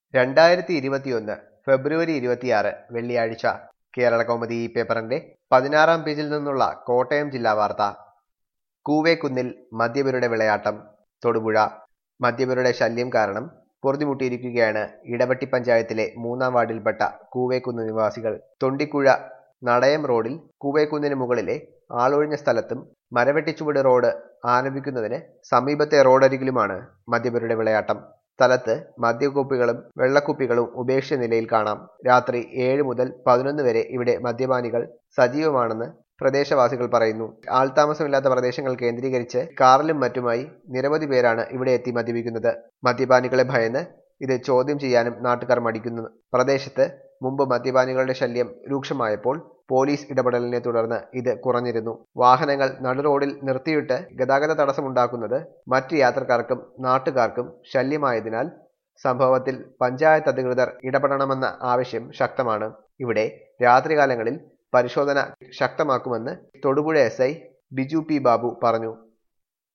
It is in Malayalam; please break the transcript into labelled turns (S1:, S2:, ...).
S1: രണ്ടായിരത്തി ഇരുപത്തിയൊന്ന് ഫെബ്രുവരി ഇരുപത്തിയാറ് വെള്ളിയാഴ്ച കേരള കൗമുദി ഈ പേപ്പറിന്റെ പതിനാറാം പേജിൽ നിന്നുള്ള കോട്ടയം ജില്ലാ വാർത്ത കൂവേക്കുന്നിൽ മദ്യപരുടെ വിളയാട്ടം തൊടുപുഴ മദ്യപരുടെ ശല്യം കാരണം പൊറുതിമുട്ടിയിരിക്കുകയാണ് ഇടവട്ടി പഞ്ചായത്തിലെ മൂന്നാം വാർഡിൽപ്പെട്ട കൂവേക്കുന്ന് നിവാസികൾ തൊണ്ടിക്കുഴ നടയം റോഡിൽ കൂവേക്കുന്നിന് മുകളിലെ ആളൊഴിഞ്ഞ സ്ഥലത്തും മരവെട്ടിച്ചുവട് റോഡ് ആരംഭിക്കുന്നതിന് സമീപത്തെ റോഡരികിലുമാണ് മദ്യപരുടെ വിളയാട്ടം സ്ഥലത്ത് മദ്യക്കുപ്പികളും വെള്ളക്കുപ്പികളും ഉപേക്ഷിച്ച നിലയിൽ കാണാം രാത്രി ഏഴ് മുതൽ പതിനൊന്ന് വരെ ഇവിടെ മദ്യപാനികൾ സജീവമാണെന്ന് പ്രദേശവാസികൾ പറയുന്നു ആൾതാമസമില്ലാത്ത പ്രദേശങ്ങൾ കേന്ദ്രീകരിച്ച് കാറിലും മറ്റുമായി നിരവധി പേരാണ് ഇവിടെ എത്തി മദ്യപിക്കുന്നത് മദ്യപാനികളെ ഭയന്ന് ഇത് ചോദ്യം ചെയ്യാനും നാട്ടുകാർ മടിക്കുന്നു പ്രദേശത്ത് മുമ്പ് മദ്യപാനികളുടെ ശല്യം രൂക്ഷമായപ്പോൾ പോലീസ് ഇടപെടലിനെ തുടർന്ന് ഇത് കുറഞ്ഞിരുന്നു വാഹനങ്ങൾ നടുറോഡിൽ നിർത്തിയിട്ട് ഗതാഗത തടസ്സമുണ്ടാക്കുന്നത് മറ്റ് യാത്രക്കാർക്കും നാട്ടുകാർക്കും ശല്യമായതിനാൽ സംഭവത്തിൽ പഞ്ചായത്ത് അധികൃതർ ഇടപെടണമെന്ന ആവശ്യം ശക്തമാണ് ഇവിടെ രാത്രികാലങ്ങളിൽ പരിശോധന ശക്തമാക്കുമെന്ന് Thodupuzha S I Biju P Babu പറഞ്ഞു